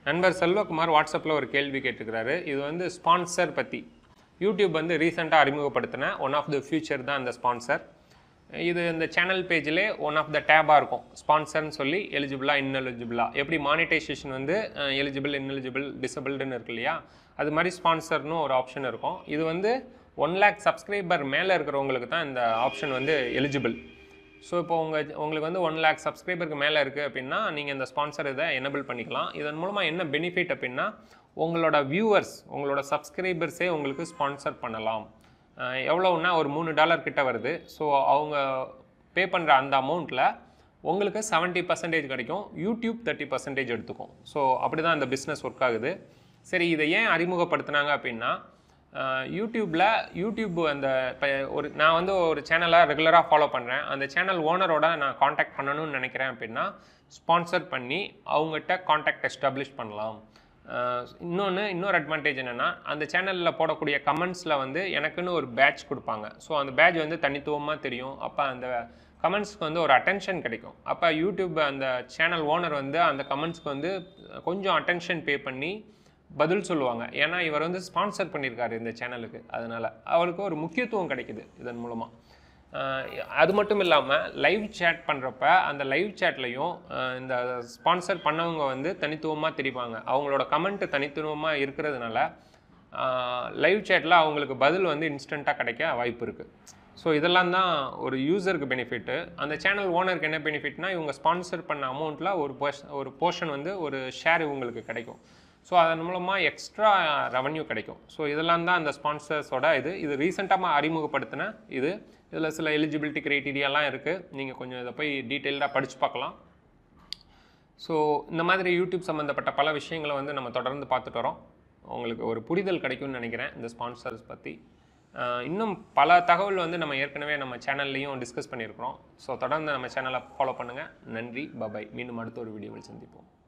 நண்பர் செல்வகுமார் வாட்ஸ்அப்பில் ஒரு கேள்வி கேட்டுக்கிறாரு இது வந்து ஸ்பான்சர் பற்றி யூடியூப் வந்து ரீசெண்டாக அறிமுகப்படுத்தின ஒன் ஆஃப் த ஃபியூச்சர் தான் அந்த ஸ்பான்சர் இது இந்த சேனல் பேஜிலே ஒன் ஆஃப் த டேபாக இருக்கும் ஸ்பான்சர்னு சொல்லி எலிஜிபிளாக இன்எலிஜிபிளாக எப்படி மானிட்டைசேஷன் வந்து எலிஜிபிள் இன்எலிஜிபிள் டிசபிள்டுன்னு இருக்கு இல்லையா அது மாதிரி ஸ்பான்சர்னு ஒரு ஆப்ஷன் இருக்கும் இது வந்து ஒன் லேக் சப்ஸ்கிரைபர் மேலே இருக்கிறவங்களுக்கு தான் இந்த ஆப்ஷன் வந்து எலிஜிபிள் ஸோ இப்போ உங்கள் உங்களுக்கு வந்து ஒன் லேக் சப்ஸ்கிரைபருக்கு மேலே இருக்குது அப்படின்னா நீங்கள் இந்த ஸ்பான்சர் இதை எனபிள் பண்ணிக்கலாம் இதன் மூலமாக என்ன பெனிஃபிட் அப்படின்னா உங்களோட வியூவர்ஸ் உங்களோட சப்ஸ்கிரைபர்ஸே உங்களுக்கு ஸ்பான்சர் பண்ணலாம் அஹ் எவ்வளவுன்னா ஒரு மூணு டாலர் கிட்ட வருது ஸோ அவங்க பே பண்ணுற அந்த அமௌண்ட்டில் உங்களுக்கு செவன்ட்டி பர்சன்டேஜ் கிடைக்கும் யூடியூப் தேர்ட்டி பர்சன்டேஜ் எடுத்துக்கும் ஸோ அப்படி தான் இந்த பிஸ்னஸ் ஒர்க் ஆகுது சரி இதை ஏன் அறிமுகப்படுத்துனாங்க அப்படின்னா யூடியூப்பில் யூடியூப் அந்த இப்போ ஒரு நான் வந்து ஒரு சேனலை ரெகுலராக ஃபாலோ பண்ணுறேன் அந்த சேனல் ஓனரோட நான் காண்டாக்ட் பண்ணணும்னு நினைக்கிறேன் அப்படின்னா ஸ்பான்சர் பண்ணி அவங்ககிட்ட காண்டாக்ட் எஸ்டாப்ளிஷ் பண்ணலாம் இன்னொன்று இன்னொரு அட்வான்டேஜ் என்னென்னா அந்த சேனலில் போடக்கூடிய கமெண்ட்ஸில் வந்து எனக்குன்னு ஒரு பேட்ச் கொடுப்பாங்க ஸோ அந்த பேட்ச் வந்து தனித்துவமாக தெரியும் அப்போ அந்த கமெண்ட்ஸ்க்கு வந்து ஒரு அட்டென்ஷன் கிடைக்கும் அப்போ யூடியூப் அந்த சேனல் ஓனர் வந்து அந்த கமெண்ட்ஸ்க்கு வந்து கொஞ்சம் அட்டென்ஷன் பே பண்ணி பதில் சொல்லுவாங்க ஏன்னா இவர் வந்து ஸ்பான்சர் பண்ணியிருக்காரு இந்த சேனலுக்கு அதனால் அவருக்கு ஒரு முக்கியத்துவம் கிடைக்குது இதன் மூலமாக அது மட்டும் இல்லாமல் லைவ் சேட் பண்ணுறப்ப அந்த லைவ் சேட்லையும் இந்த ஸ்பான்சர் பண்ணவங்க வந்து தனித்துவமாக தெரிவாங்க அவங்களோட கமெண்ட்டு தனித்துவமாக இருக்கிறதுனால லைவ் சேட்டில் அவங்களுக்கு பதில் வந்து இன்ஸ்டண்ட்டாக கிடைக்க வாய்ப்பு இருக்குது ஸோ இதெல்லாம் தான் ஒரு யூசருக்கு பெனிஃபிட்டு அந்த சேனல் ஓனருக்கு என்ன பெனிஃபிட்னா இவங்க ஸ்பான்சர் பண்ண அமௌண்ட்டில் ஒரு போர்ஷ் ஒரு போர்ஷன் வந்து ஒரு ஷேர் இவங்களுக்கு கிடைக்கும் ஸோ அதன் மூலமாக எக்ஸ்ட்ரா ரெவன்யூ கிடைக்கும் ஸோ இதெல்லாம் தான் அந்த ஸ்பான்சர்ஸோட இது இது ரீசெண்டாக அறிமுகப்படுத்தின இது இதில் சில எலிஜிபிலிட்டி க்ரைட்டீரியாலாம் இருக்குது நீங்கள் கொஞ்சம் இதை போய் டீட்டெயில்டாக படித்து பார்க்கலாம் ஸோ இந்த மாதிரி யூடியூப் சம்மந்தப்பட்ட பல விஷயங்களை வந்து நம்ம தொடர்ந்து பார்த்துட்டு வரோம் உங்களுக்கு ஒரு புரிதல் கிடைக்கும்னு நினைக்கிறேன் இந்த ஸ்பான்சர்ஸ் பற்றி இன்னும் பல தகவல் வந்து நம்ம ஏற்கனவே நம்ம சேனல்லையும் டிஸ்கஸ் பண்ணியிருக்கிறோம் ஸோ தொடர்ந்து நம்ம சேனலை ஃபாலோ பண்ணுங்கள் நன்றி பபாய் மீண்டும் அடுத்த ஒரு வீடியோவில் சந்திப்போம்